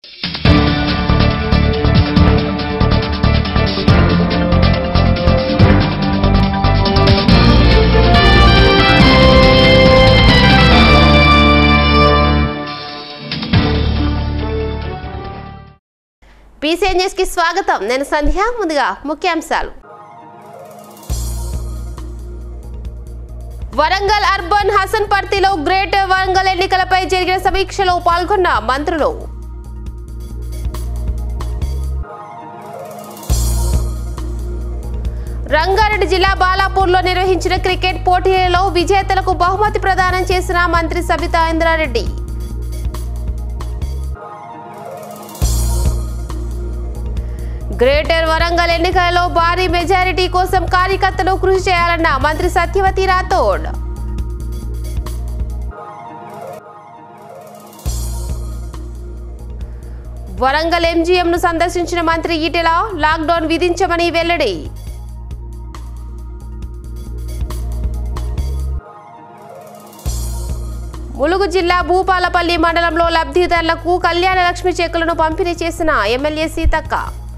PCN news కి స్వాగతం నేను సంధ్య ముందుగా ముఖ్యాంశాలు వరంగల్ అర్బన్ హసన్ పర్తిలో గ్రేట్ వరంగల్ ఎన్నికలపై జరిగిన సమీక్షలో పాల్గొన్న మంత్రులు రంగారెడ్డి జిల్లా బాలాపూర్లో నిర్వహించిన క్రికెట్ పోటీలలో విజేతలకు బహుమతి ప్రదానం చేసిన మంత్రి సబితా ఇంద్రారెడ్డి గ్రేటర్ వరంగల్ ఎన్నికలలో భారీ మెజారిటీ కోసం కార్యకర్తలు కృషి చేయాలన్న మంత్రి సత్యవతి రాథోడ్ వరంగల్ ఎంజీఎంను సందర్శించిన మంత్రి ఈటెల లాక్డౌన్ విధించమని వెల్లడి ములుగు జిల్లా భూపాలపల్లి మండలంలో లబ్ధిదారులకు కళ్యాణ లక్ష్మి చెక్కులను పంపిణీ చేసిన ఎమ్మెల్యే సీతక్క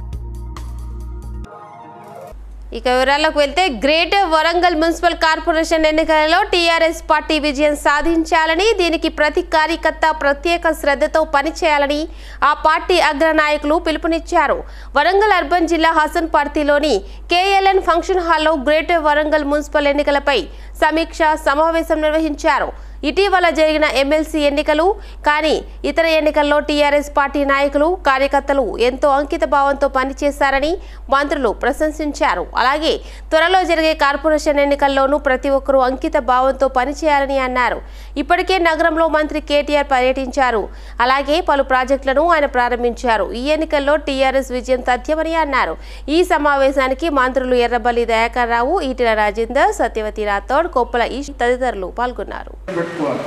ఇక వివరాలకు వెళ్తే గ్రేట్ వరంగల్ మున్సిపల్ కార్పొరేషన్ ఎన్నికలలో టీఆర్ఎస్ పార్టీ విజయం సాధించాలని దీనికి ప్రతి కార్యకర్త ప్రత్యేక శ్రద్ధతో పనిచేయాలని ఆ పార్టీ అగ్రనాయకులు పిలుపునిచ్చారు వరంగల్ అర్బన్ జిల్లా హసన్ పార్టీలోని కేఎల్ఎన్ ఫంక్షన్ హాల్లో గ్రేట్ వరంగల్ మున్సిపల్ ఎన్నికలపై సమీక్ష సమావేశం నిర్వహించారు ఇటీవల జరిగిన ఎమ్మెల్సీ ఎన్నికలు కానీ ఇతర ఎన్నికల్లో టీఆర్ఎస్ పార్టీ నాయకులు కార్యకర్తలు ఎంతో అంకిత భావంతో పనిచేశారని మంత్రులు ప్రశంసించారు అలాగే త్వరలో జరిగే కార్పొరేషన్ ఎన్నికల్లోనూ ప్రతి ఒక్కరూ అంకిత భావంతో పనిచేయాలని అన్నారు ఇప్పటికే నగరంలో మంత్రి కేటీఆర్ పర్యటించారు అలాగే పలు ప్రాజెక్టులను ఆయన ప్రారంభించారు ఈ ఎన్నికల్లో టీఆర్ఎస్ విజయం తథ్యమని అన్నారు ఈ సమావేశానికి మంత్రులు ఎర్రబల్లి దయాకర్ రావు ఈటెల రాజేందర్ సత్యవతి రాథోడ్ కొప్పల ఈష్ తదితరులు పాల్గొన్నారు పెట్టుకోవాలి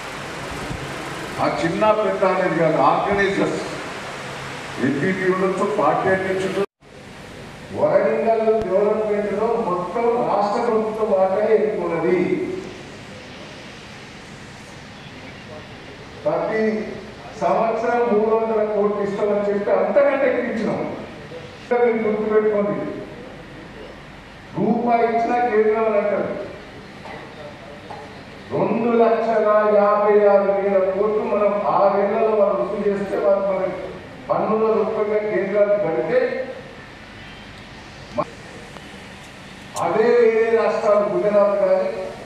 ఆ చిన్న పెద్ద అనేది కాదు ఆర్గనైజర్స్ ఎంపీటీ ఉండొచ్చు పార్టీ అధ్యక్షుడు వరంగల్ డెవలప్మెంట్ లో మొత్తం రాష్ట్ర ప్రభుత్వం వాటా ఎక్కువ ఉన్నది ప్రతి సంవత్సరం మూడు వందల కోట్లు ఇస్తామని చెప్పి అంతకంటే ఎక్కువ ఇచ్చినాం మీరు గుర్తుపెట్టుకోండి రూపాయి ఇచ్చినా కేంద్రం అని అంటారు రెండు లక్షల యాభై ఆరు వేల కోట్లు మనం ఆరేళ్లలో మనం రుసుము చేస్తే వాళ్ళు మన పన్నుల రూపంగా కేంద్రానికి కడితే మ- అదే వేరే రాష్ట్రాలు గుజరాత్ కానీ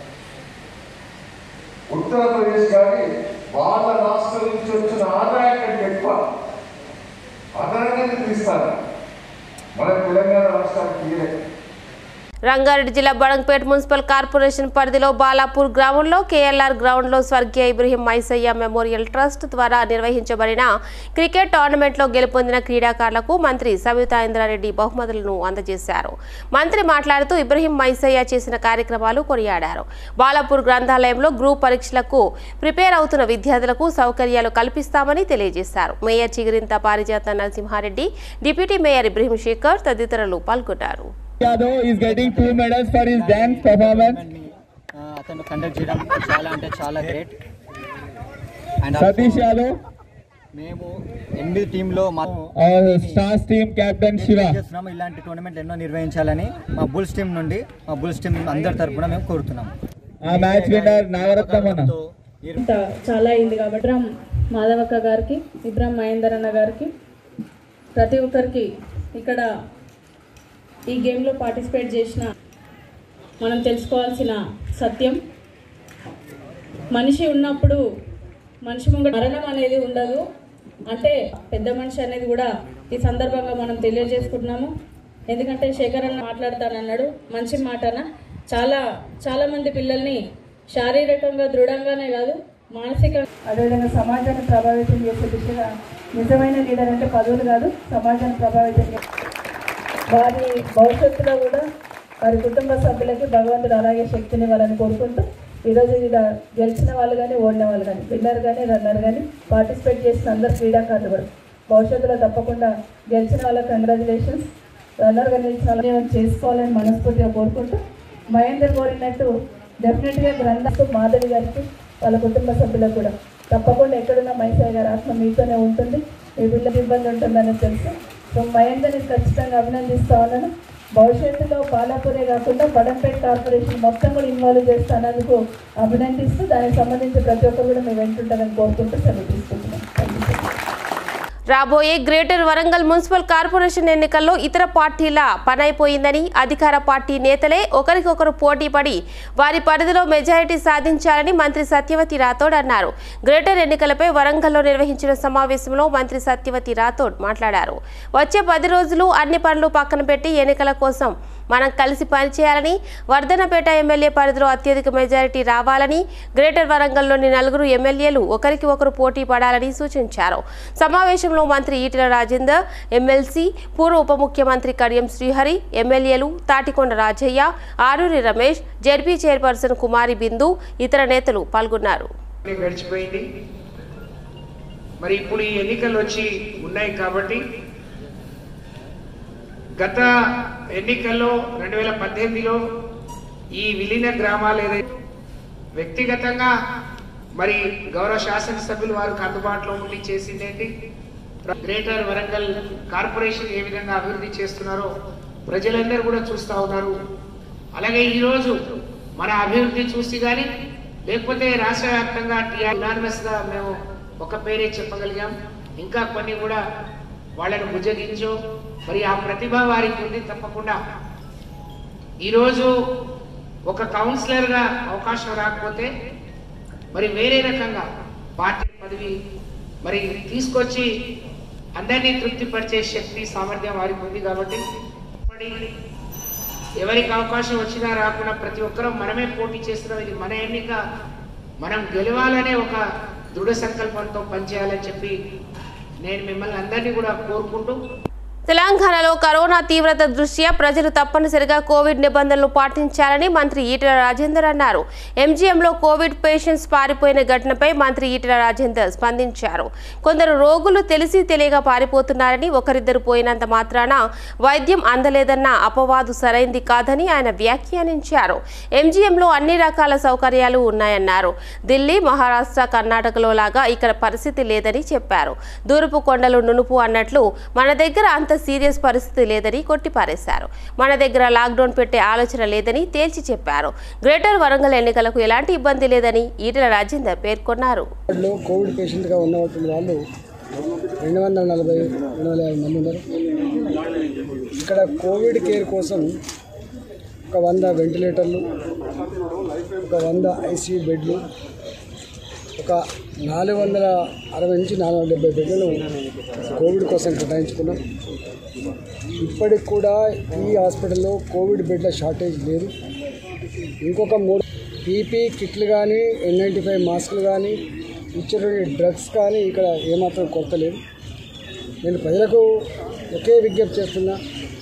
ఉత్తరప్రదేశ్ కానీ వాళ్ళ రాష్ట్రం నుంచి వచ్చిన ఆదాయం కంటే ఎక్కువ అదనంగా తీస్తారు మన తెలంగాణ రాష్ట్రానికి తీయలేదు రంగారెడ్డి జిల్లా బడంగ్పేట్ మున్సిపల్ కార్పొరేషన్ పరిధిలో బాలాపూర్ గ్రామంలో కేఎల్ఆర్ గ్రౌండ్లో స్వర్గీయ ఇబ్రహీం మైసయ్య మెమోరియల్ ట్రస్ట్ ద్వారా నిర్వహించబడిన క్రికెట్ టోర్నమెంట్లో గెలుపొందిన క్రీడాకారులకు మంత్రి సబితా ఇంద్రారెడ్డి బహుమతులను అందజేశారు మంత్రి మాట్లాడుతూ ఇబ్రహీం మైసయ్య చేసిన కార్యక్రమాలు కొనియాడారు బాలాపూర్ గ్రంథాలయంలో గ్రూప్ పరీక్షలకు ప్రిపేర్ అవుతున్న విద్యార్థులకు సౌకర్యాలు కల్పిస్తామని తెలియజేశారు mayor Chigirintha Parijatha Narasimhareddy deputy mayor Ibrahim Shekar తదితరులు పాల్గొన్నారు Yadav is getting two medals for his dance performance. ఆ, అతను కండక్ట్ చేయడం చాలా అంటే చాలా గ్రేట్ అండ్ Satish Yadav, మేము ఎనిమిది టీంలో మా our stars team captain Shiva. చేస్తున్నాము ఇలాంటి టోర్నమెంట్ ఎన్నో నిర్వహించాలని మా బుల్స్ టీం నుండి మా బుల్స్ టీం అందరి తరపున మేము కోరుతున్నాము Our match winner Nagaratnamana. తో ఈ ఇంత చాలా అయింది కాబట్టి ఇబ్రాం మాధవక్క గారికి ఇబ్రాం మహేందర్ అన్న గారికి ప్రతి ఒక్కరికి ఇక్కడ ఈ గేమ్లో పార్టిసిపేట్ చేసిన మనం తెలుసుకోవాల్సిన సత్యం మనిషి ఉన్నప్పుడు మనిషి ముంగ మరణం అనేది ఉండదు అంటే పెద్ద మనిషి అనేది కూడా ఈ సందర్భంగా మనం తెలియజేసుకుంటున్నాము ఎందుకంటే శేఖర్ అన్న మాట్లాడతానన్నాడు మంచి మాటన చాలా చాలా మంది పిల్లల్ని శారీరకంగా దృఢంగానే కాదు మానసిక అదేవిధంగా సమాజాన్ని ప్రభావితం చేసే దిశగా నిజమైన లీడర్ అంటే పదవులు కాదు సమాజాన్ని ప్రభావితం చేసే వారి భవిష్యత్తులో కూడా వారి కుటుంబ సభ్యులకి భగవంతుడు అలాగే శక్తిని ఇవ్వాలని కోరుకుంటూ ఈరోజు ఇక్కడ గెలిచిన వాళ్ళు కానీ ఓడిన వాళ్ళు కానీ విన్నర్ కానీ రన్నర్ కానీ పార్టిసిపేట్ చేసిన అందరు క్రీడాకారులు కూడా భవిష్యత్తులో తప్పకుండా గెలిచిన వాళ్ళకి కంగ్రాచులేషన్స్ రన్నర్గా నిలిచిన వాళ్ళని మనం చేసుకోవాలని మనస్ఫూర్తిగా కోరుకుంటూ మహేందర్ కోరినట్టు డెఫినెట్గా గ్రంథాలు మాధవి గారికి వాళ్ళ కుటుంబ సభ్యులకు కూడా తప్పకుండా ఎక్కడున్న మైసాయి గారి ఆత్మ మీతోనే ఉంటుంది ఈ వీళ్ళకి ఇబ్బంది ఉంటుందని తెలుసు సో మహేందర్ని ఖచ్చితంగా అభినందిస్తా ఉన్నాను భవిష్యత్తులో పాలాపూరే కాకుండా పడంపేట కార్పొరేషన్ మొత్తం కూడా ఇన్వాల్వ్ చేస్తానందుకు అభినందిస్తూ దానికి సంబంధించి ప్రతి ఒక్కరు కూడా మేము వెంటుంటారని కోరుకుంటూ సెలవు తీసుకుంటున్నాం థ్యాంక్ యూ సో మచ్ రాబోయే గ్రేటర్ వరంగల్ మున్సిపల్ కార్పొరేషన్ ఎన్నికల్లో ఇతర పార్టీల పనైపోయిందని అధికార పార్టీ నేతలే ఒకరికొకరు పోటీ పడి వారి పరిధిలో మెజారిటీ సాధించాలని మంత్రి సత్యవతి రాథోడ్ అన్నారు గ్రేటర్ ఎన్నికలపై వరంగల్లో నిర్వహించిన సమావేశంలో మంత్రి సత్యవతి రాథోడ్ మాట్లాడారు వచ్చే పది రోజులు అన్ని పనులు పక్కన పెట్టి ఎన్నికల కోసం మనం కలిసి పనిచేయాలని వర్ధనపేట ఎమ్మెల్యే పరిధిలో అత్యధిక మెజారిటీ రావాలని గ్రేటర్ వరంగల్లోని నలుగురు ఎమ్మెల్యేలు ఒకరికి ఒకరు పోటీ పడాలని సూచించారు సమావేశంలో మంత్రి ఈటెల రాజేందర్ ఎమ్మెల్సీ పూర్వ ఉప ముఖ్యమంత్రి కడియం శ్రీహరి ఎమ్మెల్యేలు తాటికొండ రాజయ్య ఆరూరి రమేష్ జెడ్పీ చైర్పర్సన్ కుమారి బిందు ఇతర నేతలు పాల్గొన్నారు అని గడిచిపోయింది మరి ఇప్పుడు ఈ ఎన్నికలు వచ్చి ఉన్నాయి కాబట్టి గత ఎన్నికల్లో రెండు వేల పద్దెనిమిదిలో ఈ విలీన గ్రామాలు ఏదైతే వ్యక్తిగతంగా మరి గౌరవ శాసనసభ్యులు వారికి అందుబాటులో ఉండి చేసిందేంటి గ్రేటర్ వరంగల్ కార్పొరేషన్ ఏ విధంగా అభివృద్ధి చేస్తున్నారో ప్రజలందరూ కూడా చూస్తూ ఉన్నారు అలాగే ఈరోజు మన అభివృద్ధి చూసి కానీ లేకపోతే రాష్ట్ర వ్యాప్తంగా యునానిమస్ గా మేము ఒక పేరే చెప్పగలిగాం ఇంకా కొన్ని కూడా వాళ్ళను భుజగించో మరి ఆ ప్రతిభ వారికి ఉంది తప్పకుండా ఈరోజు ఒక కౌన్సిలర్ గా అవకాశం రాకపోతే మరి వేరే రకంగా పార్టీ పదవి మరి తీసుకొచ్చి అందరినీ తృప్తిపరిచే శక్తి సామర్థ్యం వారికి ఉంది కాబట్టి మరి ఎవరికి అవకాశం వచ్చినా రాకుండా ప్రతి ఒక్కరూ మనమే పోటీ చేస్తున్నాం ఇది మన ఎన్నిక మనం గెలవాలనే ఒక దృఢ సంకల్పంతో పనిచేయాలని చెప్పి నేను మిమ్మల్ని అందరినీ కూడా కోరుకుంటూ తెలంగాణలో కరోనా తీవ్రత దృష్ట్యా ప్రజలు తప్పనిసరిగా కోవిడ్ నిబంధనలు పాటించాలని మంత్రి ఈటెల రాజేందర్ అన్నారు ఎంజీఎంలో కోవిడ్ పేషెంట్స్ పారిపోయిన ఘటనపై మంత్రి ఈటెల రాజేందర్ స్పందించారు కొందరు రోగులు తెలిసి తెలియక పారిపోతున్నారని ఒకరిద్దరు పోయినంత మాత్రాన వైద్యం అందలేదన్న అపవాదు సరైంది కాదని ఆయన వ్యాఖ్యానించారు ఎంజీఎంలో అన్ని రకాల సౌకర్యాలు ఉన్నాయన్నారు ఢిల్లీ మహారాష్ట్ర కర్ణాటకలో లాగా ఇక్కడ పరిస్థితి లేదని చెప్పారు దూరపు కొండలు నునుపు అన్నట్లు మన దగ్గర అంత సీరియస్ పరిస్థితి లేదని కొట్టిపారేశారు మన దగ్గర లాక్డౌన్ పెట్టే ఆలోచన లేదని తేల్చి చెప్పారు గ్రేటర్ వరంగల్ ఎన్నికలకు ఎలాంటి ఇబ్బంది లేదని ఈటెల రాజేందర్ పేర్కొన్నారు లో కోవిడ్ పేషెంట్గా ఉన్నటువంటి వాళ్ళు రెండు వందల నలభై రెండు వందల యాభై మంది ఉన్నారు ఇక్కడ కోవిడ్ కేర్ కోసం ఒక వంద వెంటిలేటర్లు ఒక వంద ఐసీయూ బెడ్లు ఒక నాలుగు వందల అరవై నుంచి నాలుగు వందల డెబ్బై బెడ్లను కోవిడ్ కోసం కేటాయించుకున్నాం ఇప్పటికి కూడా ఈ హాస్పిటల్లో కోవిడ్ బెడ్ల షార్టేజ్ లేదు ఇంకొక మూడు పీపీ కిట్లు కానీ ఎన్ నైంటీ ఫైవ్ మాస్కులు కానీ ఇచ్చేటువంటి డ్రగ్స్ కానీ ఇక్కడ ఏమాత్రం కొరత లేదు నేను ప్రజలకు ఒకే విజ్ఞప్తి చేస్తున్నా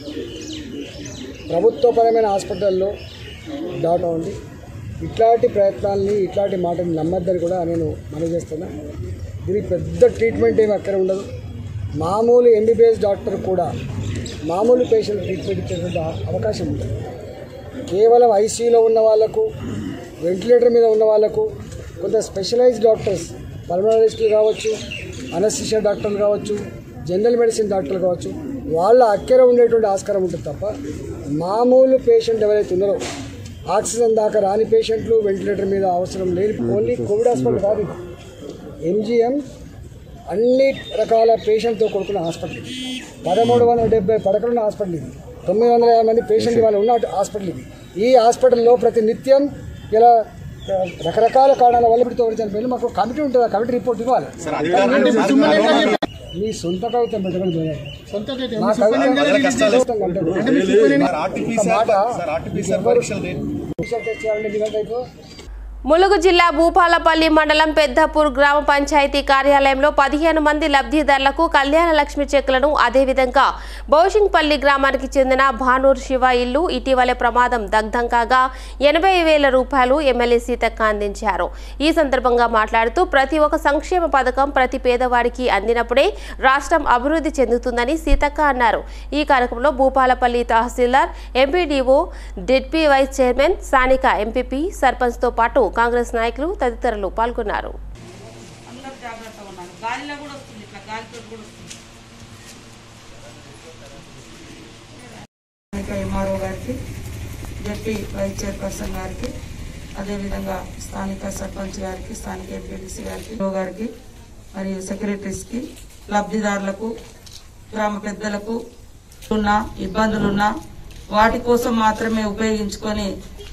ప్రభుత్వపరమైన హాస్పిటల్లో డాటా ఉంది ఇట్లాంటి ప్రయత్నాలని ఇట్లాంటి మాటని నమ్మద్దని కూడా నేను మనవి చేస్తున్నా దీనికి పెద్ద ట్రీట్మెంట్ ఏమి అక్కడ ఉండదు మామూలు ఎంబీబీఎస్ డాక్టర్ కూడా మామూలు పేషెంట్ ట్రీట్మెంట్ ఇచ్చేటువంటి అవకాశం ఉంటుంది కేవలం ఐసీయూలో ఉన్న వాళ్ళకు వెంటిలేటర్ మీద ఉన్న వాళ్ళకు కొంత స్పెషలైజ్డ్ డాక్టర్స్ పల్మనాలజిస్టులు కావచ్చు అనస్థిషియా డాక్టర్లు కావచ్చు జనరల్ మెడిసిన్ డాక్టర్లు కావచ్చు వాళ్ళ అక్కర ఉండేటువంటి ఆస్కారం ఉంటుంది తప్ప మామూలు పేషెంట్ ఎవరైతే ఉన్నారో ఆక్సిజన్ దాకా రాని పేషెంట్లు వెంటిలేటర్ మీద అవసరం లేని ఓన్లీ కోవిడ్ హాస్పిటల్ కాదు ఇది. ఎంజిఎం అన్ని రకాల పేషెంట్తో కూడుకున్న హాస్పిటల్ ఇది. పదమూడు వందల డెబ్బై పడకలున్న హాస్పిటల్ ఇది తొమ్మిది వందల యాభై మంది పేషెంట్ వాళ్ళు ఉన్న హాస్పిటల్ ఇది ఈ హాస్పిటల్లో ప్రతి నిత్యం ఇలా ఆ, రకరకాల కారణాల వల్ల ఇప్పుడు తోడు చనిపోయింది మాకు కమిటీ ఉంటుంది ఆ కమిటీ రిపోర్ట్ ఇవ్వాలి మీ సొంత కవిత పెట్టగలరు మా కవిత సొంతంగా అంటాడు. ఒక మాట, ఎవరు రిసల్ట్ చేయాలంటే మీ దగ్గర అయిపో ములుగు జిల్లా భూపాలపల్లి మండలం పెద్దపూర్ గ్రామ పంచాయతీ కార్యాలయంలో పదిహేను మంది లబ్ధిదారులకు కళ్యాణ లక్ష్మి చెక్కులను అదేవిధంగా బౌషింగ్పల్లి గ్రామానికి చెందిన భానూర్ శివ ఇల్లు ఇటీవలే ప్రమాదం దగ్ధం కాగా ఎనభై వేల రూపాయలు ఎమ్మెల్యే సీతక్క అందించారు ఈ సందర్భంగా మాట్లాడుతూ ప్రతి ఒక్క సంక్షేమ పథకం ప్రతి పేదవాడికి అందినప్పుడే రాష్ట్రం అభివృద్ధి చెందుతుందని సీతక్క అన్నారు ఈ కార్యక్రమంలో భూపాలపల్లి తహసీల్దార్ ఎంపీడీఓ డిడ్పీ వైస్ చైర్మన్ స్థానిక ఎంపీపీ సర్పంచ్తో పాటు కాంగ్రెస్ నాయకులు తదితరులు పాల్గొన్నారు అందరూ జాగ్రత్తగా ఉన్నాను గాలిలో కూడా వస్తుంది ఇట్లా గాలితో కూడా వస్తుంది స్థానిక ఎంఆర్ఓ గారికి జడ్పీ వైస్ చైర్పర్సన్ గారికి అదేవిధంగా స్థానిక సర్పంచ్ గారికి స్థానిక ఎంపీటీసీ గారికి ఓ గారికి మరియు సెక్రటరీస్కి లబ్ధిదారులకు గ్రామ పెద్దలకు ఉన్న ఇబ్బందులున్నా వాటి కోసం మాత్రమే ఉపయోగించుకొని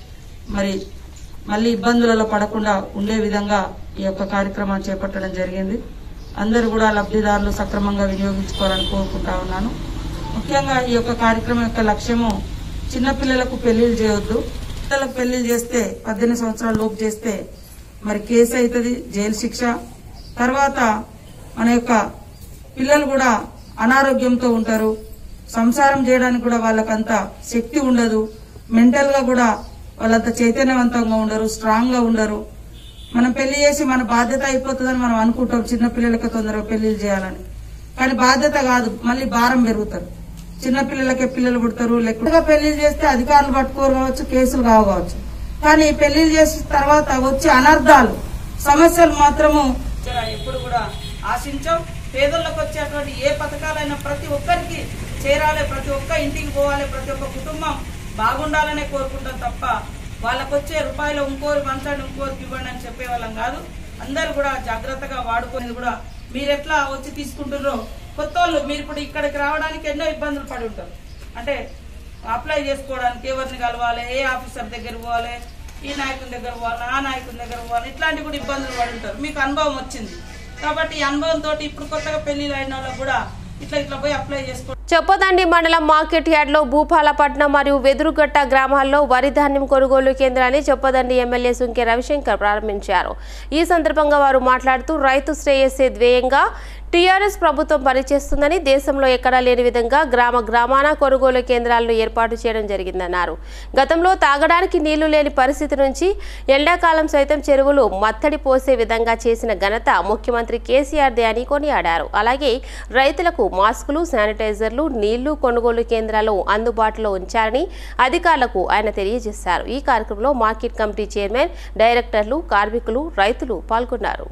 మరి మళ్ళీ ఇబ్బందులలో పడకుండా ఉండే విధంగా ఈ యొక్క కార్యక్రమాన్ని చేపట్టడం జరిగింది అందరూ కూడా లబ్ధిదారులు సక్రమంగా వినియోగించుకోవాలని కోరుకుంటా ఉన్నాను ముఖ్యంగా ఈ యొక్క కార్యక్రమం యొక్క లక్ష్యము చిన్నపిల్లలకు పెళ్లిళ్ళు చేయొద్దు పిల్లలకు పెళ్లిళ్ళు చేస్తే పద్దెనిమిది సంవత్సరాల లోపు చేస్తే మరి కేసు అవుతుంది జైలు శిక్ష తర్వాత మన యొక్క పిల్లలు కూడా అనారోగ్యంతో ఉంటారు సంసారం చేయడానికి కూడా వాళ్ళకంత శక్తి ఉండదు మెంటల్ గా కూడా వాళ్ళంత చైతన్యవంతంగా ఉండరు స్ట్రాంగ్ గా ఉండరు మనం పెళ్లి చేసి మన బాధ్యత అయిపోతుందని మనం అనుకుంటాం చిన్న పిల్లలకి తొందరగా పెళ్లిళ్ళు చేయాలని కానీ బాధ్యత కాదు మళ్ళీ భారం పెరుగుతారు చిన్న పిల్లలకే పిల్లలు పుడతారు లెక్కగా పెళ్లిళ్ళు చేస్తే అధికారులు పట్టుకోరు కావచ్చు కేసులు కావు కావచ్చు కానీ పెళ్లిళ్ళు చేసిన తర్వాత వచ్చే అనర్థాలు సమస్యలు మాత్రము ఎప్పుడు కూడా ఆశించాం పేదలకు వచ్చేటువంటి ఏ పథకాలైనా ప్రతి ఒక్కరికి చేరాలి ప్రతి ఒక్క ఇంటికి పోవాలి ప్రతి ఒక్క కుటుంబం బాగుండాలనే కోరుకుంటాం తప్ప వాళ్ళకు వచ్చే రూపాయలు ఇంకోరు పంచండి ఇంకోరికి ఇవ్వండి అని చెప్పే వాళ్ళం కాదు అందరు కూడా జాగ్రత్తగా వాడుకునేది కూడా మీరు ఎట్లా వచ్చి తీసుకుంటున్నారో కొత్త వాళ్ళు మీరు ఇప్పుడు ఇక్కడికి రావడానికి ఎన్నో ఇబ్బందులు పడి ఉంటారు అంటే అప్లై చేసుకోవడానికి ఎవరిని కలవాలి ఏ ఆఫీసర్ దగ్గర పోవాలి ఈ నాయకుని దగ్గర పోవాలి ఆ నాయకుని దగ్గర పోవాలి ఇట్లాంటి కూడా ఇబ్బందులు పడి ఉంటారు మీకు అనుభవం వచ్చింది కాబట్టి ఈ అనుభవంతో ఇప్పుడు కొత్తగా పెళ్లిళ్ళు అయిన వాళ్ళకు కూడా ఇట్లా ఇట్లా పోయి అప్లై చేసుకో చొప్పదండి మండలం మార్కెట్ యార్డ్లో భూపాలపట్నం మరియు వెదురుగట్ట గ్రామాల్లో వరి ధాన్యం కొనుగోలు కేంద్రాన్ని చొప్పదండి ఎమ్మెల్యే సుంకె రవిశంకర్ ప్రారంభించారు ఈ సందర్భంగా వారు మాట్లాడుతూ రైతు శ్రేయస్సే ధ్యేయంగా టీఆర్ఎస్ ప్రభుత్వం పనిచేస్తుందని దేశంలో ఎక్కడా లేని విధంగా గ్రామ గ్రామాన కొనుగోలు కేంద్రాలను ఏర్పాటు చేయడం జరిగిందన్నారు గతంలో తాగడానికి నీళ్లు లేని పరిస్థితి నుంచి ఎండాకాలం సైతం చెరువులు మత్తడి పోసే విధంగా చేసిన ఘనత ముఖ్యమంత్రి కేసీఆర్దే అని కొనియాడారు అలాగే రైతులకు మాస్కులు శానిటైజర్లు నీళ్లు కొనుగోలు కేంద్రాలు అందుబాటులో ఉంచాలని అధికారులకు ఆయన తెలియజేశారు ఈ కార్యక్రమంలో మార్కెట్ కమిటీ చైర్మన్ డైరెక్టర్లు కార్మికులు రైతులు పాల్గొన్నారు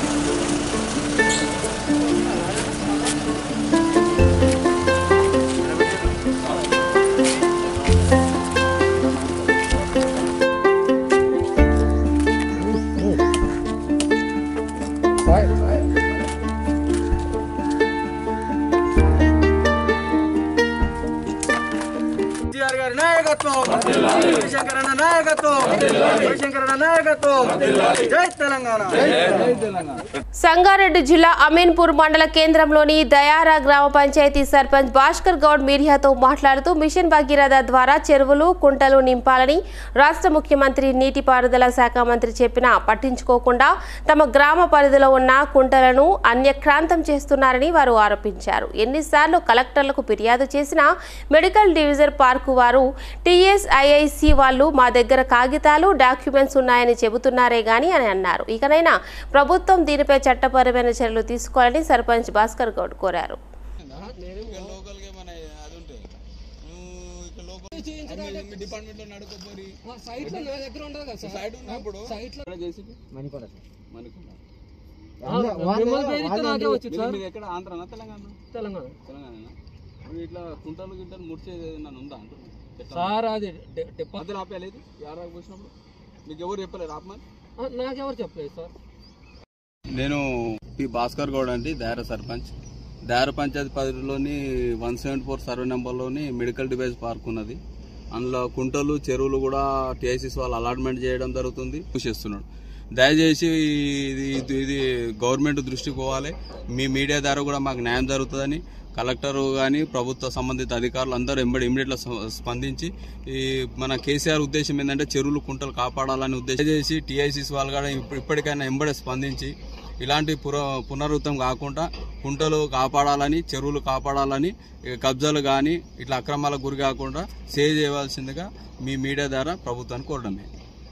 కేసీఆర్ గారి నాయకత్వం రవిశంకరన్న నాయకత్వం రవిశంకరన్న నాయకత్వం జై తెలంగాణ సంగారెడ్డి జిల్లా అమీన్పూర్ మండల కేంద్రంలోని దయారా గ్రామ పంచాయతీ సర్పంచ్ భాస్కర్ గౌడ్ మీడియాతో మాట్లాడుతూ మిషన్ భగీరథ ద్వారా చెరువులు కుంటలు నింపాలని రాష్ట్ర ముఖ్యమంత్రి నీటిపారుదల శాఖ మంత్రి చెప్పినా పట్టించుకోకుండా తమ గ్రామ పరిధిలో ఉన్న కుంటలను అన్యక్రాంతం చేస్తున్నారని వారు ఆరోపించారు ఎన్నిసార్లు కలెక్టర్లకు ఫిర్యాదు చేసినా మెడికల్ డివిజన్ పార్కు వారు టీఎస్ఐఐసి వాళ్ళు మా దగ్గర కాగితాలు డాక్యుమెంట్స్ ఉన్నాయని చెబుతున్నారే గాని అని అన్నారు ఇకనైనా ప్రభుత్వం దీనిపై చట్టపరమైన చర్యలు తీసుకోవాలని సర్పంచ్ భాస్కర్ గౌడ్ కోరారు ఎక్కడ ఆంధ్రనా తెలంగాణ తెలంగాణ తెలంగాణ ఇట్లా కుంటలు గింటలు ముడిచేది నన్ను ఉందా అంటున్నా సార్ అది మధ్యలో ఆపేయలేదు యారా పోసినప్పుడు మీకు ఎవరు చెప్పలేదు ఆపమని నాకెవరు చెప్పలేదు సార్ నేను పి భాస్కర్ గౌడ్ అండి దాయర సర్పంచ్ దాయర పంచాయతీ పరిధిలోని వన్ సెవెంటీ ఫోర్ సర్వే నెంబర్లోని మెడికల్ డివైస్ పార్క్ ఉన్నది అందులో కుంటలు చెరువులు కూడా టీఐసీస్ వాళ్ళు అలాట్మెంట్ చేయడం జరుగుతుంది చేస్తున్నాడు దయచేసి ఇది ఇది- ఇది గవర్నమెంట్ దృష్టికి పోవాలి మీ మీడియా ద్వారా కూడా మాకు న్యాయం జరుగుతుందని కలెక్టర్ కానీ ప్రభుత్వ సంబంధిత అధికారులు అందరూ ఎంబడి ఇమీడియట్గా స్పందించి ఈ మన కేసీఆర్ ఉద్దేశం ఏంటంటే చెరువులు కుంటలు కాపాడాలని ఉద్దేశం చేసి టీఐసీస్ వాళ్ళు కూడా ఇప్ప- ఇప్పటికైనా ఎంబడే స్పందించి ఇలాంటి పుర పునరుద్ధం కాకుండా కుంటలు కాపాడాలని చెరువులు కాపాడాలని ఇక కబ్జాలు కానీ ఇట్లా అక్రమాలకు గురి కాకుండా సేవ్ చేయవలసిందిగా మీ మీడియా ద్వారా ప్రభుత్వాన్ని కోరడమే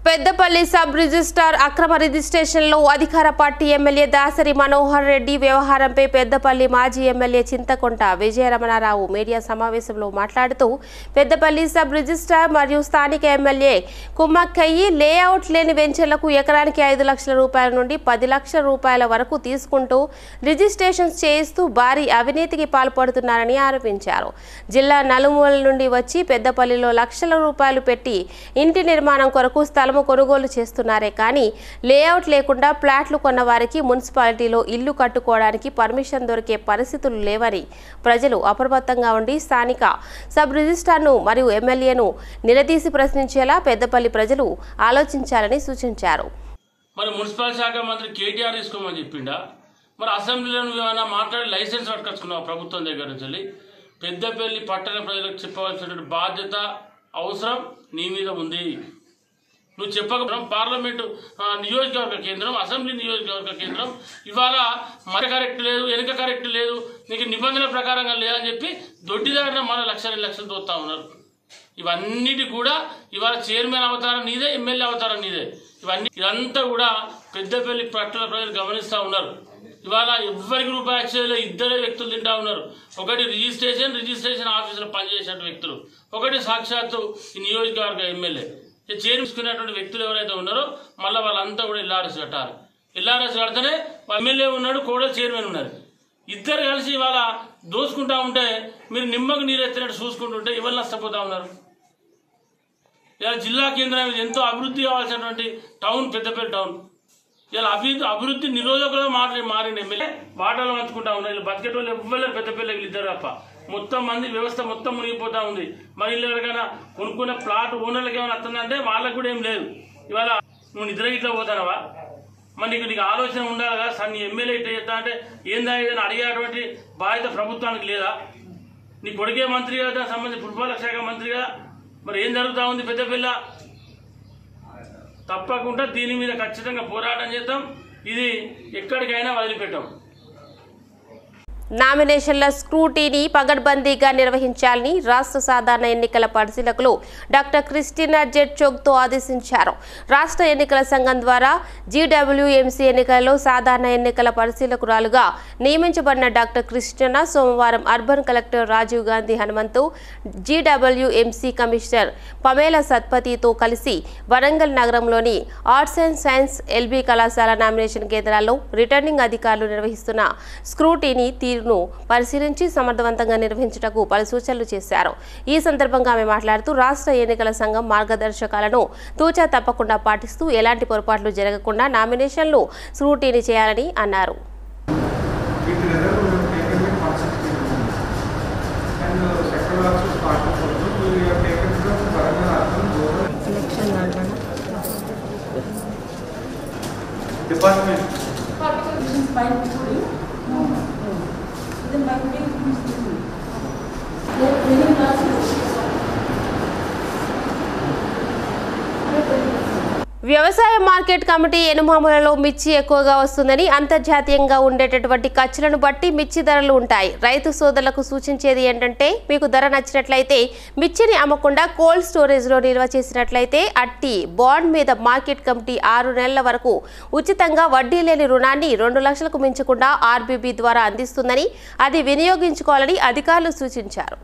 పెద్దపల్లి సబ్ రిజిస్ట్రార్ అక్రమ రిజిస్ట్రేషన్లో అధికార పార్టీ ఎమ్మెల్యే దాసరి మనోహర్ రెడ్డి వ్యవహారంపై పెద్దపల్లి మాజీ ఎమ్మెల్యే చింతకొంట విజయరమణారావు మీడియా సమావేశంలో మాట్లాడుతూ పెద్దపల్లి సబ్ రిజిస్ట్రార్ మరియు స్థానిక ఎమ్మెల్యే కుమ్మక్కయ్యి లేఅవుట్ లేని వెంచర్లకు ఎకరానికి ఐదు లక్షల రూపాయల నుండి పది లక్షల రూపాయల వరకు తీసుకుంటూ రిజిస్ట్రేషన్స్ చేయిస్తూ భారీ అవినీతికి పాల్పడుతున్నారని ఆరోపించారు జిల్లా నలుమూలల నుండి వచ్చి పెద్దపల్లిలో లక్షల రూపాయలు పెట్టి ఇంటి నిర్మాణం కొరకు స్థలము కొనుగోలు చేస్తున్నారే కానీ లేఅవుట్ లేకుండా ప్లాట్లు కొన్న వారికి మున్సిపాలిటీలో ఇల్లు కట్టుకోవడానికి పర్మిషన్ దొరికే పరిస్థితులు లేవని ప్రజలు అప్రమత్తంగా ఉండి స్థానిక సబ్ రిజిస్ట్రార్ను మరియు ఎమ్మెల్యేను నిలదీసి ప్రశ్నించేలా పెద్దపల్లి ప్రజలు ఆలోచించాలని సూచించారు మరి మున్సిపల్ శాఖ మంత్రి కేటీఆర్ తీసుకోమని చెప్పిండా మరి అసెంబ్లీలో నువ్వు ఏమైనా మాట్లాడి లైసెన్స్ పట్టుకొచ్చుకున్నావు ప్రభుత్వం దగ్గర నుంచి వెళ్ళి పెద్దపల్లి పట్టణ ప్రజలకు చెప్పవలసినటువంటి బాధ్యత అవసరం నీ మీద ఉంది నువ్వు చెప్పకపోవడం పార్లమెంటు ఆ, నియోజకవర్గ కేంద్రం అసెంబ్లీ నియోజకవర్గ కేంద్రం ఇవాళ మన కరెక్ట్ లేదు వెనుక కరెక్ట్ లేదు నీకు నిబంధనల ప్రకారంగా లేదని చెప్పి దొడ్డిదారిన మన లక్ష రెండు లక్షలు తోస్తా ఉన్నారు ఇవన్నిటి కూడా ఇవాళ చైర్మన్ అవతారం నీదే ఎమ్మెల్యే అవతారం నీదే ఇవన్నీ ఇదంతా కూడా పెద్దపల్లి పట్టణ ప్రజలు గమనిస్తూ ఉన్నారు ఇవాళ ఎవ్వరికి రూపాయి వచ్చేదిలో ఇద్దరే వ్యక్తులు తింటా ఉన్నారు ఒకటి రిజిస్ట్రేషన్ రిజిస్ట్రేషన్ ఆఫీసులో పనిచేసిన వ్యక్తులు ఒకటి సాక్షాత్తు ఈ నియోజకవర్గ ఎమ్మెల్యే ఈ చేర్చుకునేటువంటి వ్యక్తులు ఎవరైతే ఉన్నారో మళ్ళీ వాళ్ళంతా కూడా ఎల్ఆర్ఎస్ కట్టాలి ఎల్ఆర్ఎస్ కడితేనే ఎమ్మెల్యే ఉన్నాడు కూడా చైర్మన్ ఉన్నారు ఇద్దరు కలిసి ఇవాళ దోసుకుంటా ఉంటే మీరు నిమ్మకు నీరు ఎత్తినట్టు చూసుకుంటుంటే ఎవరు నష్టపోతా ఉన్నారు ఇలా జిల్లా కేంద్రం ఇది ఎంతో అభివృద్ధి కావాల్సినటువంటి టౌన్ పెద్దపల్లి టౌన్ ఇలా అభివృద్ధి అభివృద్ధి నిరోధకులుగా మారి మారింది ఎమ్మెల్యే వాటాలు పంచుకుంటా ఉన్నారు వీళ్ళు బతికేటోళ్ళు ఎవ్వరు పెద్దపల్లి వీళ్ళు ఇద్దరు తప్ప మొత్తం మంది వ్యవస్థ మొత్తం మునిగిపోతా ఉంది మరి వీళ్ళు ఎవరికైనా కొనుక్కునే ప్లాట్ ఓనర్లకి ఏమైనా వస్తుందంటే వాళ్ళకి కూడా ఏం లేదు ఇవాళ నువ్వు నిద్ర ఇట్లా పోతానవా మరి నీకు నీకు ఆలోచన ఉండాలి కదా సార్ నీ ఎమ్మెల్యే ఇట్లా చేస్తా అంటే ఏందా ఏదైనా అడిగేటువంటి బాధ్యత ప్రభుత్వానికి లేదా నీ కొడుకే మంత్రి కదా దానికి సంబంధించి పురపాలక శాఖ మంత్రి కదా మరి ఏం జరుగుతూ ఉంది పెద్ద పిల్ల తప్పకుండా దీని మీద ఖచ్చితంగా పోరాటం చేద్దాం ఇది ఎక్కడికైనా వదిలిపెట్టాం నామినేషన్ల స్క్రూటీని పగడ్బందీగా నిర్వహించాలని రాష్ట్ర సాధారణ ఎన్నికల పరిశీలకులు డాక్టర్ క్రిస్టినా జెట్ చోక్తో ఆదేశించారు రాష్ట్ర ఎన్నికల సంఘం ద్వారా జీడబ్ల్యూఎంసీ ఎన్నికలలో సాధారణ ఎన్నికల పరిశీలకురాలుగా నియమించబడిన డాక్టర్ క్రిస్టినా సోమవారం urban collector Rajiv Gandhi Hanumanthu GWMC commissioner Pamela సత్పతితో కలిసి వరంగల్ నగరంలోని ఆర్ట్స్ అండ్ సైన్స్ ఎల్బీ కళాశాల నామినేషన్ కేంద్రాల్లో రిటర్నింగ్ అధికారులు నిర్వహిస్తున్న స్క్రూటీని తీరును పరిశీలించి సమర్థవంతంగా నిర్వహించుటకు పలు సూచనలు చేశారు ఈ సందర్భంగా ఆమె మాట్లాడుతూ రాష్ట్ర ఎన్నికల సంఘం మార్గదర్శకాలను తూచా తప్పకుండా పాటిస్తూ ఎలాంటి పొరపాట్లు జరగకుండా నామినేషన్లు స్క్రూటీని చేయాలని అన్నారు వ్యవసాయ మార్కెట్ కమిటీ ఎనుమాములలో మిర్చి ఎక్కువగా వస్తుందని అంతర్జాతీయంగా ఉండేటటువంటి ఖర్చులను బట్టి మిర్చి ధరలు ఉంటాయి రైతు సోదరులకు సూచించేది ఏంటంటే మీకు ధర నచ్చినట్లయితే మిర్చిని అమ్మకుండా కోల్డ్ స్టోరేజ్లో నిల్వ చేసినట్లయితే అట్టి బాండ్ మీద మార్కెట్ కమిటీ ఆరు నెలల వరకు ఉచితంగా వడ్డీ లేని రుణాన్ని రెండు లక్షలకు మించకుండా ఆర్బీబీ ద్వారా అందిస్తుందని అది వినియోగించుకోవాలని అధికారులు సూచించారు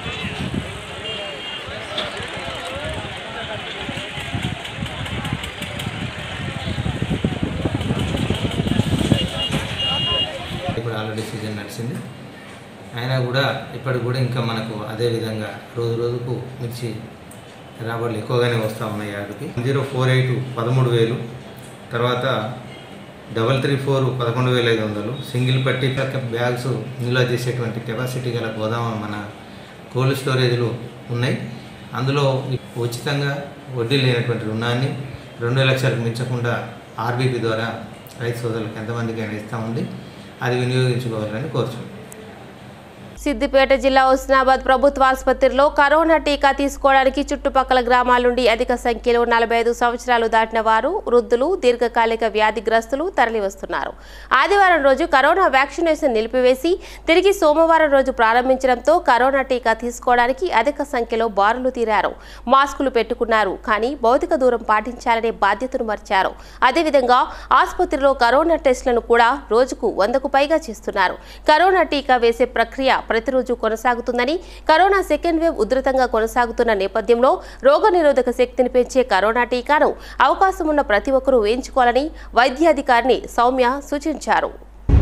ఇప్పుడు ఆల్రెడీ సీజన్ నడిచింది అయినా కూడా ఇప్పటికి కూడా ఇంకా మనకు అదే విధంగా రోజు రోజుకు మిర్చి రాబడులు ఎక్కువగానే వస్తూ ఉన్నాయి యాడికి జీరో ఫోర్ ఎయిట్ పదమూడు వేలు తర్వాత డబల్ త్రీ ఫోర్ పదకొండు వేల ఐదు వందలు సింగిల్ పట్టి ప్రక్క బ్యాగ్స్ నిల్వ చేసేటువంటి కెపాసిటీ గల గోదామ మన కోల్డ్ స్టోరేజ్లు ఉన్నాయి అందులో ఉచితంగా వడ్డీ లేనటువంటి రుణాన్ని రెండు లక్షలకు మించకుండా ఆర్బీపీ ద్వారా రైతు సోదరులకు ఎంతమందికైనా ఇస్తూ ఉంది అది వినియోగించుకోవాలని కోరుచున్నాం సిద్దిపేట జిల్లా హుస్నాబాద్ ప్రభుత్వ ఆసుపత్రిలో కరోనా టీకా తీసుకోవడానికి చుట్టుపక్కల గ్రామాల నుండి అధిక సంఖ్యలో నలభై ఐదు సంవత్సరాలు దాటిన వారు వృద్ధులు దీర్ఘకాలిక వ్యాధిగ్రస్తులు తరలివస్తున్నారు ఆదివారం రోజు కరోనా వ్యాక్సినేషన్ నిలిపివేసి తిరిగి సోమవారం రోజు ప్రారంభించడంతో కరోనా టీకా తీసుకోవడానికి అధిక సంఖ్యలో బారులు తీరారు మాస్కులు పెట్టుకున్నారు కానీ భౌతిక దూరం పాటించాలనే బాధ్యతను మర్చారు అదేవిధంగా ఆసుపత్రిలో కరోనా టెస్టులను కూడా రోజుకు వందకు పైగా చేస్తున్నారు కరోనా టీకా వేసే ప్రక్రియ ప్రతిరోజు కొనసాగుతుందని కరోనా సెకండ్ వేవ్ ఉధృతంగా కొనసాగుతున్న నేపథ్యంలో రోగనిరోధక శక్తిని పెంచే కరోనా టీకాను అవకాశం ఉన్న ప్రతి ఒక్కరూ వేయించుకోవాలని వైద్యాధికారిని సౌమ్య సూచించారు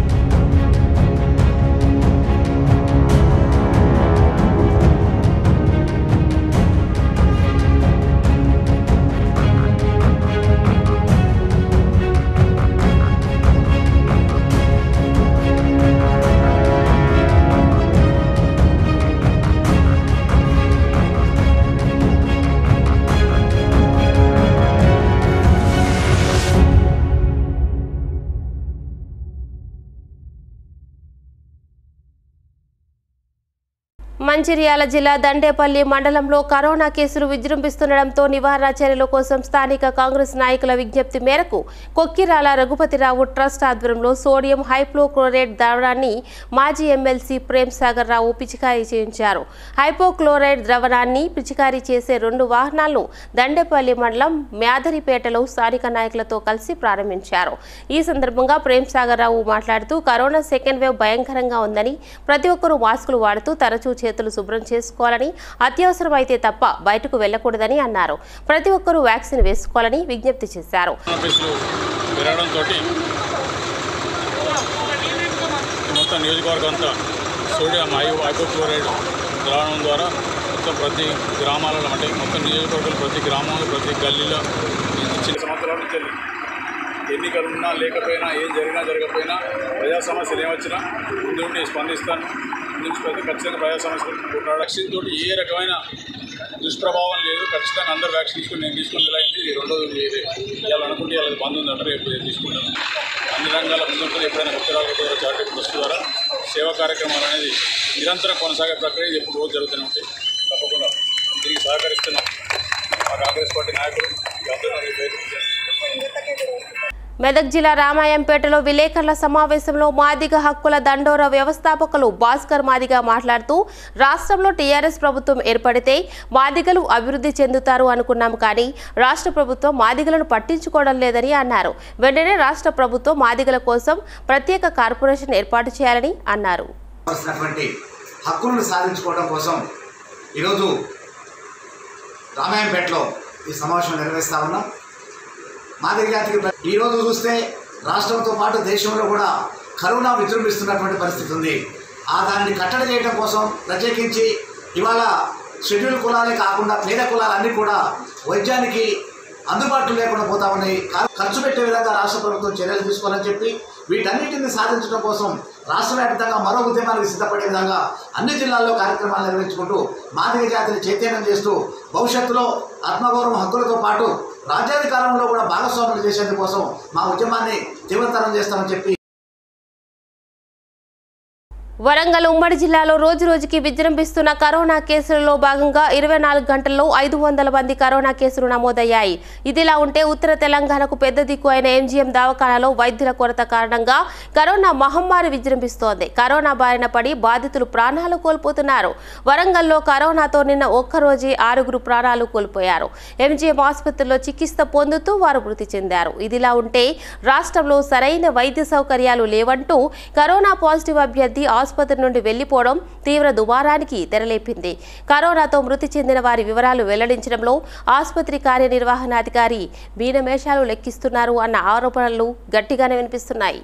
మంచిర్యాల జిల్లా దండేపల్లి మండలంలో కరోనా కేసులు విజృంభిస్తుండటంతో నివారణ చర్యల కోసం స్థానిక కాంగ్రెస్ నాయకుల విజ్ఞప్తి మేరకు కొక్కిరాల రఘుపతిరావు ట్రస్ట్ ఆధ్వర్యంలో సోడియం హైపోక్లోరైడ్ ద్రవణాన్ని మాజీ ఎమ్మెల్సీ ప్రేమ్ సాగర్ రావు పిచికారీ చేయించారు హైపోక్లోరైడ్ ద్రవణాన్ని పిచికారీ చేసే రెండు వాహనాలను దండేపల్లి మండలం మ్యాదరిపేటలో స్థానిక నాయకులతో కలిసి ప్రారంభించారు ఈ సందర్భంగా ప్రేమ్ సాగర్ రావు మాట్లాడుతూ కరోనా సెకండ్ వేవ్ భయంకరంగా ఉందని ప్రతి ఒక్కరూ మాస్కులు వాడుతూ తరచూ చేతులు శుభ్రం చేసుకోవాలని అత్యవసరమైతే తప్ప బయటకు వెళ్లకూడదని అన్నారు ప్రతి ఒక్కరూ వ్యాక్సిన్ వేసుకోవాలని విజ్ఞప్తి చేశారు ఆఫీసులు పెరగడంతో మొత్తం నియోజకవర్గం అంతా సోడియం ఐ హైపోక్లోరైడ్ ద్రావణం ద్వారా మొత్తం ప్రతి గ్రామాలలో అంటే మొత్తం నియోజకవర్గంలో ప్రతి గ్రామంలో ప్రతి గల్లీలో ఈ చిన్న సంవత్సరాల నుంచి వెళ్ళి ఎన్నికలు ఉన్నా లేకపోయినా ఏం జరిగినా జరగకపోయినా ప్రజా సమస్యలు ఏమొచ్చినా ముందు ఉండి స్పందిస్తాను నుంచి ప్రతి ఖచ్చితంగా ప్రజా సమస్యలు పోరాడు వ్యాక్సిన్ తోటి ఏ రకమైన దుష్ప్రభావం లేదు ఖచ్చితంగా అందరూ వ్యాక్సిన్ తీసుకుని నేను తీసుకుని అయింది ఇది రెండో ఇవాళ అనుకుంటే ఇవాళ బంద్ ఉంది అంటే రేపు నేను తీసుకుంటాను అన్ని రంగాల ముందుంటుంది ఎప్పుడైనా ఉత్తరాలు చారిటబుల్ ట్రస్ట్ ద్వారా సేవా కార్యక్రమాలు అనేది నిరంతరం కొనసాగే ప్రక్రియ ఎప్పుడు రోజు జరుగుతూనే ఉంటాయి తప్పకుండా దీనికి సహకరిస్తున్నాం మా కాంగ్రెస్ పార్టీ నాయకులు అందరూ నాకు పేరు మెదక్ జిల్లా రామాయంపేటలో విలేకరుల సమావేశంలో మాదిగ హక్కుల దండోర వ్యవస్థాపకులు భాస్కర్ మాదిగ మాట్లాడుతూ రాష్ట్రంలో టీఆర్ఎస్ ప్రభుత్వం ఏర్పడితే మాదిగలు అభివృద్ధి చెందుతారు అనుకున్నాం కానీ రాష్ట్ర ప్రభుత్వం మాదిగలను పట్టించుకోవడం లేదని అన్నారు వెంటనే రాష్ట్ర ప్రభుత్వం మాదిగల కోసం ప్రత్యేక కార్పొరేషన్ ఏర్పాటు చేయాలని అన్నారు కావాల్సినటువంటి హక్కులను సాధించుకోవడం కోసం ఈరోజు రామాయంపేటలో ఈ సమావేశం నిర్వహిస్తా ఉన్నాం మాదిగ జాతికి ప్ర- ఈరోజు చూస్తే రాష్ట్రంతో పాటు దేశంలో కూడా కరోనా విజృంభిస్తున్నటువంటి పరిస్థితి ఉంది ఆ దానిని కట్టడి చేయడం కోసం ప్రత్యేకించి ఇవాళ షెడ్యూల్ కులాలే కాకుండా పేద కులాలన్నీ కూడా వైద్యానికి అందుబాటులో లేకుండా పోతా ఉన్నాయి కా- ఖర్చు పెట్టే విధంగా రాష్ట్ర ప్రభుత్వం చర్యలు తీసుకోవాలని చెప్పి వీటన్నిటిని సాధించడం కోసం రాష్ట్ర వ్యాప్తంగా మరో ఉద్యమానికి సిద్ధపడే విధంగా అన్ని జిల్లాల్లో కార్యక్రమాలు నిర్వహించుకుంటూ మాదిగ జాతిని చైతన్యం చేస్తూ భవిష్యత్తులో ఆత్మగౌరవం హక్కులతో పాటు రాజ్యాధికారంలో కూడా భాగస్వాములు చేసేందుకోసం మా ఉద్యమాన్ని తీవ్రతరం చేస్తామని చెప్పి వరంగల్ ఉమ్మడి జిల్లాలో రోజు రోజుకి విజృంభిస్తున్న కరోనా కేసులలో భాగంగా ఇరవై నాలుగు గంటల్లో ఐదు వందల మంది కరోనా కేసులు నమోదయ్యాయి ఇదిలా ఉంటే ఉత్తర తెలంగాణకు పెద్ద దిక్కు అయిన ఎంజీఎం దవాఖానాలో వైద్యుల కొరత కారణంగా కరోనా మహమ్మారి విజృంభిస్తోంది కరోనా బారిన పడి బాధితులు ప్రాణాలు కోల్పోతున్నారు వరంగల్లో కరోనాతో నిన్న ఒక్కరోజే ఆరుగురు ప్రాణాలు కోల్పోయారు ఎంజీఎం ఆసుపత్రిలో చికిత్స పొందుతూ వారు మృతి చెందారు ఇదిలా ఉంటే రాష్ట్రంలో సరైన వైద్య సౌకర్యాలు లేవంటూ కరోనా పాజిటివ్ అభ్యర్థి ఆసుపత్రి నుండి వెళ్లిపోవడం తీవ్ర దుమారానికి తెరలేపింది కరోనాతో మృతి చెందిన వారి వివరాలు వెల్లడించడంలో ఆసుపత్రి కార్యనిర్వహణాధికారి మీనమేషాలు లెక్కిస్తున్నారు అన్న ఆరోపణలు గట్టిగానే వినిపిస్తున్నాయి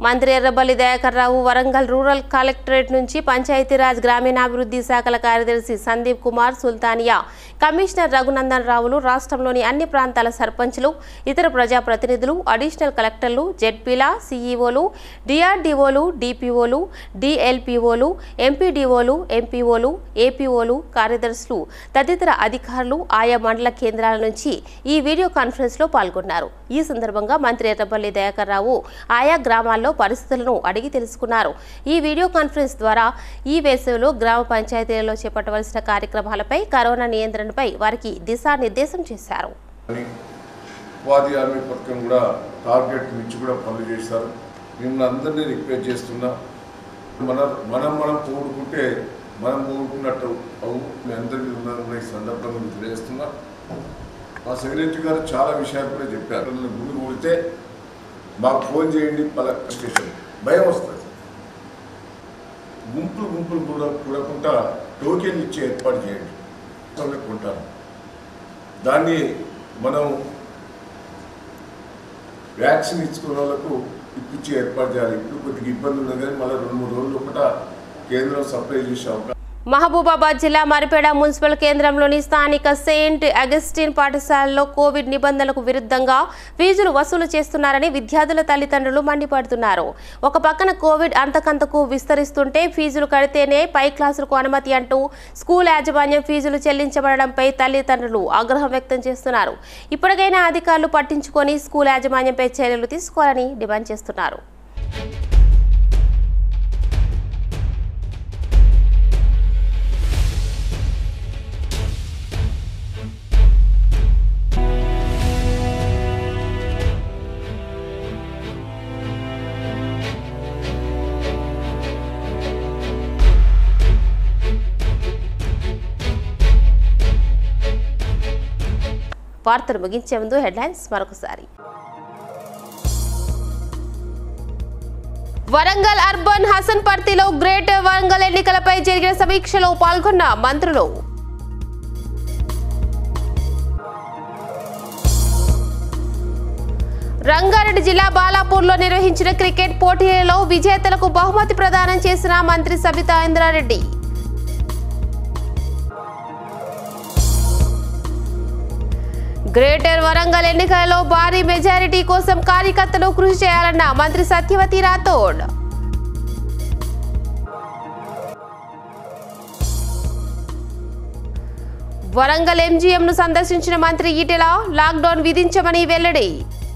మంత్రి ఎర్రబల్లి దయాకర్ రావు వరంగల్ రూరల్ కలెక్టరేట్ నుంచి పంచాయతీరాజ్ గ్రామీణాభివృద్ధి శాఖల కార్యదర్శి సందీప్ కుమార్ సుల్తానియా కమిషనర్ రఘునందన్ రావులు రాష్ట్రంలోని అన్ని ప్రాంతాల సర్పంచ్లు ఇతర ప్రజాప్రతినిధులు అడిషనల్ కలెక్టర్లు జెడ్పీల సీఈఓలు డిఆర్డీఓలు డిపిఓలు డిఎల్పిఓలు ఎంపీడీఓలు ఎంపీఓలు ఏపీఓలు కార్యదర్శులు తదితర అధికారులు ఆయా మండల కేంద్రాల నుంచి ఈ వీడియో కాన్ఫరెన్స్లో పాల్గొన్నారు ఈ సందర్భంగా మంత్రి ఎర్రబల్లి దయాకర్ రావు ఆయా గ్రామాల్లో పరిస్థితులను అడిగి తెలుసుకున్నారు ఈ వీడియో కాన్ఫరెన్స్ ద్వారా ఈ వేసవిలో గ్రామ పంచాయతీలలో చేపట్టవలసిన కార్యక్రమాలపై కరోనా నియంత్రణపై వారికి దిశానిర్దేశం చేశారు ఉపాధి హామీ పథకం కూడా టార్గెట్ మించి కూడా పనులు చేశారు మిమ్మల్ని అందరినీ రిక్వెస్ట్ చేస్తున్నా మన మనం మనం పోగొట్టుకుంటే మనం పోగొట్టుకున్నట్టు అవు మీ అందరికీ ఉన్న ఈ సందర్భంగా మీకు తెలియజేస్తున్నా మా సెక్రటరీ గారు చాలా విషయాలు కూడా చెప్పారు గుడి కొడితే మాకు ఫోన్ చేయండి పలా స్టేషన్ భయం వస్తుంది గుంపులు గుంపులు కూడా కూడకుండా టోకెన్ ఇచ్చి ఏర్పాటు చేయండి వాళ్ళకి కొంటారు దాన్ని మనం వ్యాక్సిన్ ఇచ్చుకున్న వాళ్ళకు ఇప్పించి ఏర్పాటు చేయాలి ఇప్పుడు కొద్దిగా ఇబ్బంది ఉంది కానీ మళ్ళీ రెండు మూడు రోజులు ఒకట కేంద్రం సప్లై చేసే అవకాశం మహబూబాబాద్ జిల్లా మరిపేడ మున్సిపల్ కేంద్రంలోని స్థానిక సెయింట్ అగస్టిన్ పాఠశాలలో కోవిడ్ నిబంధనలకు విరుద్ధంగా ఫీజులు వసూలు చేస్తున్నారని విద్యార్థుల తల్లిదండ్రులు మండిపడుతున్నారు ఒక పక్కన కోవిడ్ అంతకంతకు విస్తరిస్తుంటే ఫీజులు కడితేనే పై క్లాసులకు అనుమతి అంటూ స్కూల్ యాజమాన్యం ఫీజులు చెల్లించబడడంపై తల్లిదండ్రులు ఆగ్రహం వ్యక్తం చేస్తున్నారు ఇప్పటికైనా అధికారులు పట్టించుకొని స్కూల్ యాజమాన్యంపై చర్యలు తీసుకోవాలని డిమాండ్ చేస్తున్నారు వార్తలు ముగించే ముందు హెడ్లైన్స్ మరొకసారి వరంగల్ అర్బన్ హసన్పర్తిలో గ్రేట్ వరంగల్ ఎన్నికలపై జరిగిన సమీక్షలో పాల్గొన్న మంత్రులు రంగారెడ్డి జిల్లా బాలాపూర్లో నిర్వహించిన క్రికెట్ పోటీలలో విజేతలకు బహుమతి ప్రదానం చేసిన మంత్రి సబితా ఇంద్రారెడ్డి గ్రేటర్ వరంగల్ ఎన్నికలలో భారీ మెజారిటీ కోసం కార్యకర్తలు కృషి చేయాలన్న మంత్రి సత్యవతి రాథోడ్ వరంగల్ ఎంజీఎంను సందర్శించిన మంత్రి ఈటెల లాక్డౌన్ విధించమని వెల్లడి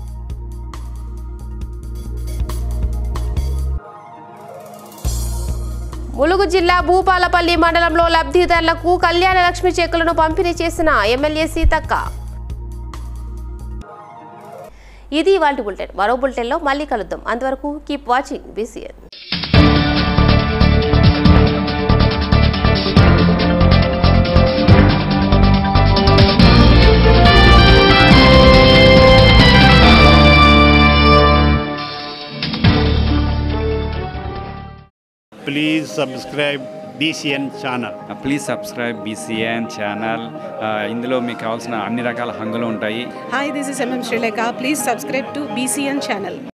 ములుగు జిల్లా భూపాలపల్లి మండలంలో లబ్ధిదారులకు కళ్యాణ లక్ష్మి చెక్కులను పంపిణీ చేసిన ఎమ్మెల్యే సీతక్క ఇది ఇవాళ బులెటిన్ మరో బులెటిన్లో మళ్ళీ కలుద్దాం అంతవరకు keep watching BCN please subscribe BCN channel please subscribe BCN channel ఇందులో మీకు కావాల్సిన అన్ని రకాల హంగులు ఉంటాయి Hi, this is MM Sri Lanka. Please subscribe to BCN channel.